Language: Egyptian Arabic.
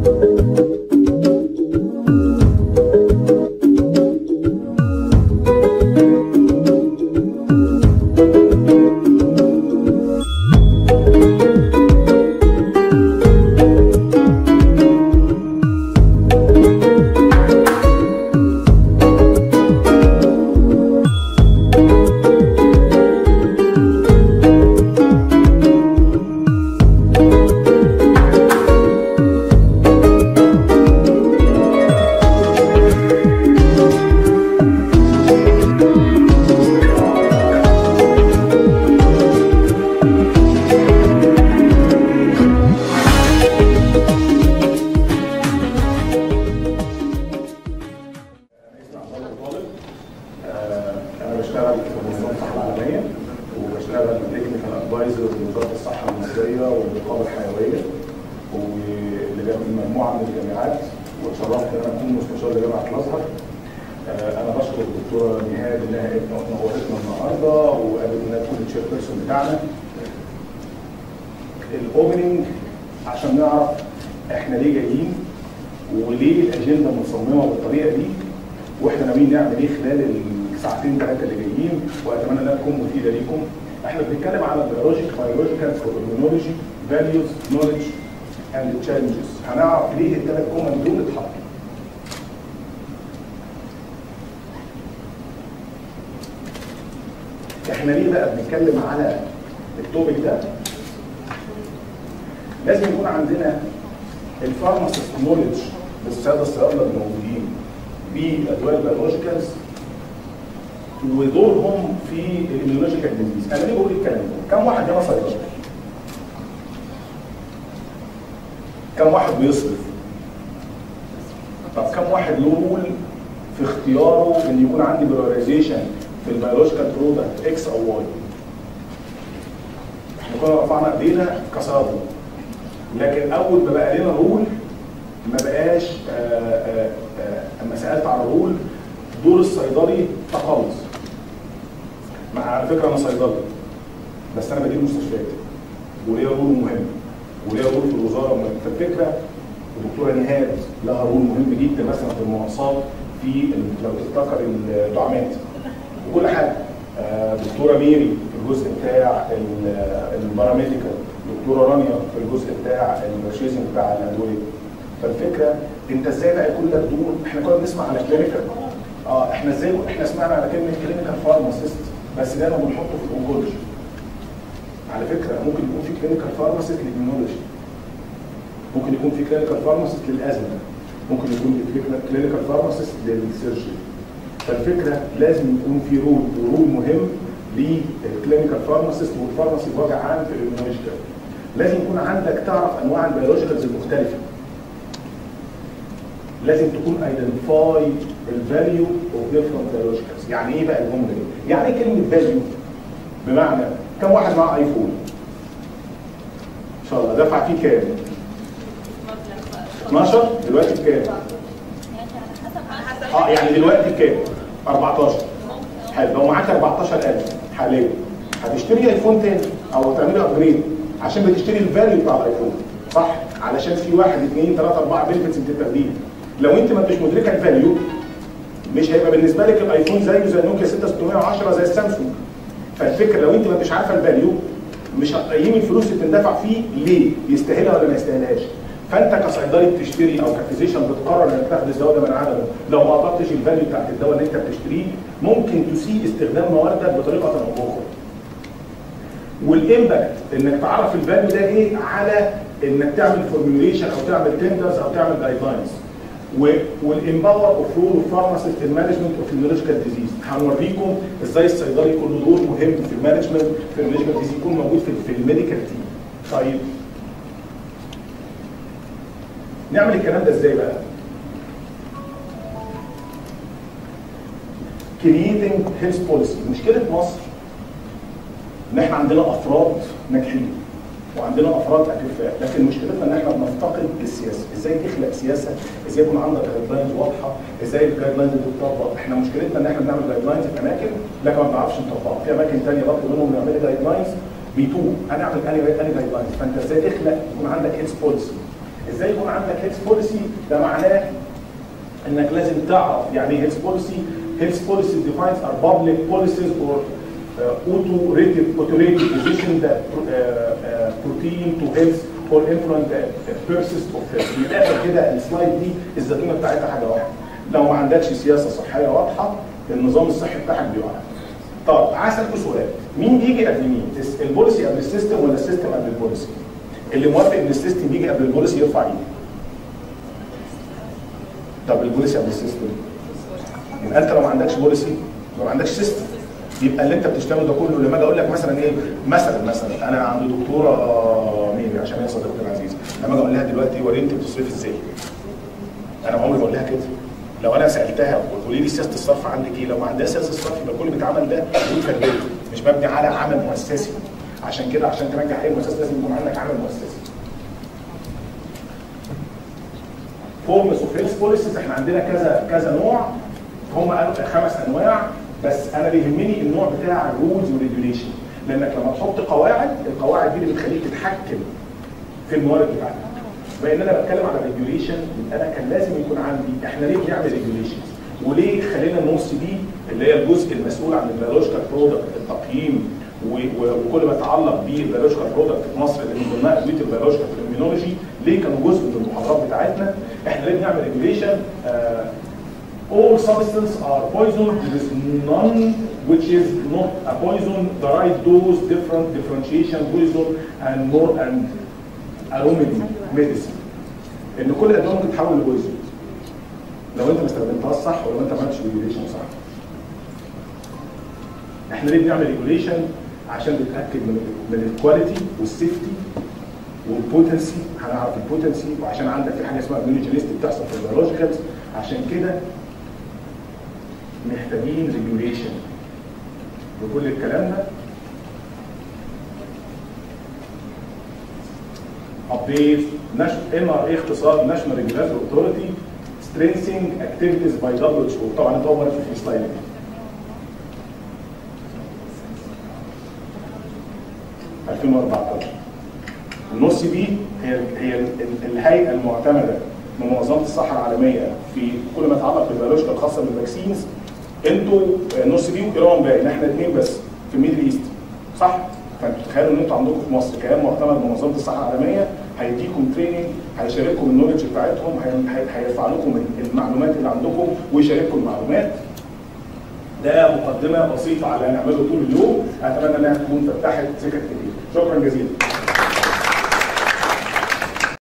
اسمي عبد الله طالب آه، انا بشتغل في منظمه الصحه العالميه وبشتغل تكنيكال ادفايزر لوزاره الصحه المصريه والرقابه الحيويه ولمجموعه من الجامعات واتشرفت ان انا اكون مستشار لجامعه الازهر آه، انا بشكر الدكتوره نهاد انها نورتنا النهارده وقالت انها تكون التشير بيرسون بتاعنا الاوبننج عشان نعرف احنا ليه جايين وليه الاجنده متصممه بالطريقه دي واحنا ناويين نعمل ايه خلال الساعتين ثلاثه اللي جايين واتمنى انها تكون مفيده ليكم. احنا بنتكلم على البيولوجيك بيولوجيكال فورمينولوجي فاليوز نولج اند تشالنجز هنعرف ليه الثلاث جمل دول اتحطوا. احنا ليه بقى بنتكلم على التوبيك ده؟ لازم يكون عندنا الفارماسيست نولج للساده الصيادله الموجودين بادويه البيولوجيكالز ودورهم في الاميونولوجيكال ديزيز انا ليه بقول الكلام ده؟ كم واحد هنا صيدلي؟ كم واحد بيصرف؟ طب كم واحد له رول في اختياره ان يكون عندي برايوريزيشن في البيولوجيكال برودكت اكس او واي؟ احنا كنا رفعنا ايدينا كصيادله لكن اول ما بقى لنا رول ما بقاش آآ آآ آآ اما سالت على رول دور الصيدلي تقلص مع على فكره انا صيدلي بس انا بدير مستشفيات وليا رول مهم وليا رول في الوزاره مهم فالفكره الدكتوره نهاد لها رول مهم جدا مثلا في المناقصات في ال- لو تفتكر الدعامات وكل حاجه آه، دكتوره ميري في الجزء بتاع ال- الباراميديكال دكتوره رانيا في الجزء بتاع البرشيزنج بتاع الادويه فالفكره انت ازاي بقى يكون لك دور احنا كنا بنسمع على كلينيكال اه احنا ازاي احنا سمعنا على كلمه كلينيكال فارماسيست بس ده انا بنحطه في الاونكولوجي على فكره ممكن يكون في كلينيكال فارماسيست للإيميونولوجي ممكن يكون في كلينيكال فارماسيست للازمه ممكن يكون في كلينيكال فارماسيست للسيرجري فالفكره لازم يكون في رول ورول مهم للكلينيكال فارماسيست والفارماسي بوجه عام في الاميونولوجي لازم يكون عندك تعرف انواع البيولوجيكالز المختلفه لازم تكون ايدنتيفاي الفاليو اوف ديفرنت بيولوجيكالز يعني ايه بقى الجمله دي؟ يعني ايه كلمه فاليو؟ بمعنى كم واحد معاه ايفون؟ ان شاء الله دفع فيه كام؟ 12 دلوقتي بكام؟ اه يعني دلوقتي بكام؟ 14 حلو لو معاك 14000 حاليا هتشتري ايفون تاني او تعملي ابجريد عشان بتشتري الفاليو بتاع الايفون صح؟ علشان في واحد اثنين ثلاثه اربعه بنفيتس انت بتاخديها لو انت ما انتش مدركه الفاليو مش هيبقى بالنسبه لك الايفون زيه زي النوكيا 6610 زي السامسونج فالفكره لو انت ما انتش عارفه الفاليو مش هتقيمي الفلوس اللي بتندفع فيه ليه؟ يستاهلها ولا ما يستاهلهاش؟ فانت كصيدلي بتشتري او كفيزيشن بتقرر انك تاخد الدواء ده من عدمه لو ما قطعتش الفاليو بتاعت الدواء اللي انت بتشتريه ممكن تسيء استخدام مواردك بطريقه او باخرى. والامباكت انك تعرف الفاليو ده ايه على انك تعمل فورميوليشن او تعمل تندرز او تعمل جايد لاينز. والامباور اوف رول اوف فارماسيست في المانجمنت اوف الميولوجيكال ديزيز هنوريكم ازاي الصيدلي يكون له دور مهم في المانجمنت في الميولوجيكال ديزيز يكون موجود في, في الميديكال تيم. طيب نعمل الكلام ده ازاي بقى؟ creating health policy مشكله مصر ان احنا عندنا افراد ناجحين وعندنا افراد اكفاء لكن مشكلتنا ان احنا بنفتقد السياسه ازاي تخلق سياسه ازاي يكون عندك جايد لاينز واضحه ازاي الجايد لاينز دي بتطبق احنا مشكلتنا ان احنا بنعمل جايد لاينز في اماكن لكن ما بنعرفش نطبقها في اماكن ثانيه بطلب منهم يعملوا جايد لاينز بيتوه هنعمل اني اني جايد لاينز فانت ازاي تخلق يكون عندك هيلث بوليسي ازاي يكون عندك هيلث بوليسي ده معناه انك لازم تعرف يعني ايه هيلث بوليسي هيلث بوليسي defines are public policies or uh, auto-rated auto-rated position that uh, uh, pertain to health or influence the purposes of health. من الاخر كده السلايد دي الزتونه بتاعتها حاجه واحده. لو ما عندكش سياسه صحيه واضحه النظام الصحي بتاعك بيقع. طب تعال اسالكوا سؤال مين بيجي قبل مين؟ البوليسي قبل السيستم ولا السيستم قبل البوليسي؟ اللي موافق ان السيستم يجي قبل البوليسي يرفع ايده. طب البوليسي قبل السيستم؟ يبقى انت لو ما عندكش بوليسي لو ما عندكش سيستم يبقى اللي انت بتشتغله ده كله لما اجي اقول لك مثلا ايه مثلا مثلا انا عند دكتوره ميمي عشان هي صديقتي العزيزه لما اجي اقول لها دلوقتي وريني انت بتصرفي ازاي؟ انا عمري ما اقول لها كده لو انا سالتها وتقولي لي سياسه الصرف عندك ايه؟ لو ما عندها سياسه الصرف يبقى كل اللي بيتعمل ده بدون فرديه مش مبني على عمل مؤسسي عشان كده عشان تنجح اي مؤسسه لازم يكون عندك عمل مؤسسي. فورمز اوف هيلث بوليسيز احنا عندنا كذا كذا نوع هم قالوا خمس انواع بس انا بيهمني النوع بتاع الرولز والريجوليشن لانك لما تحط قواعد القواعد دي اللي بتخليك تتحكم في الموارد بتاعتك بما ان انا بتكلم على ريجوليشن يبقى انا كان لازم يكون عندي احنا ليه بنعمل ريجوليشن وليه خلينا النص دي اللي هي الجزء المسؤول عن البيولوجيكال برودكت التقييم وكل ما يتعلق بالبيولوجيكال برودكت في مصر اللي من ضمنها ادويه البيولوجيكال الاميونولوجي ليه كانوا جزء من المحاضرات بتاعتنا احنا ليه بنعمل ريجوليشن all substances are poison. There is none which is not a poison. The right dose, different differentiation, poison, and more and aromatic medicine. ان كل الادويه ممكن تتحول لبويزون. لو انت ما استخدمتهاش صح ولو انت ما عملتش ريجوليشن صح. احنا ليه بنعمل ريجوليشن؟ عشان نتاكد من من الكواليتي والسيفتي والبوتنسي هنعرف البوتنسي وعشان عندك في حاجه اسمها immunogenicity بتحصل في البيولوجيكالز عشان كده محتاجين ريجوليشن وكل الكلام ده ابديت ام ار اي اختصار ناشونال ريجولاتوري اوثورتي سترينسينج اكتيفيتيز باي دبليو اتش او طبعا انت اول مره في السلايد دي النص دي هي هي الهيئه المعتمده من منظمه الصحه العالميه في كل ما يتعلق بالبيولوجيا الخاصه بالفاكسينز انتوا نص دي وايران باقي ان احنا اثنين بس في الميدل ايست صح؟ فانتوا تخيلوا ان انتوا عندكم في مصر كيان معتمد من منظمه الصحه العالميه هيديكم تريننج هيشارككم النولج بتاعتهم هيرفع لكم المعلومات اللي عندكم ويشارككم المعلومات ده مقدمه بسيطه على اللي هنعمله طول اليوم اتمنى انها تكون فتحت سكك كتير شكرا جزيلا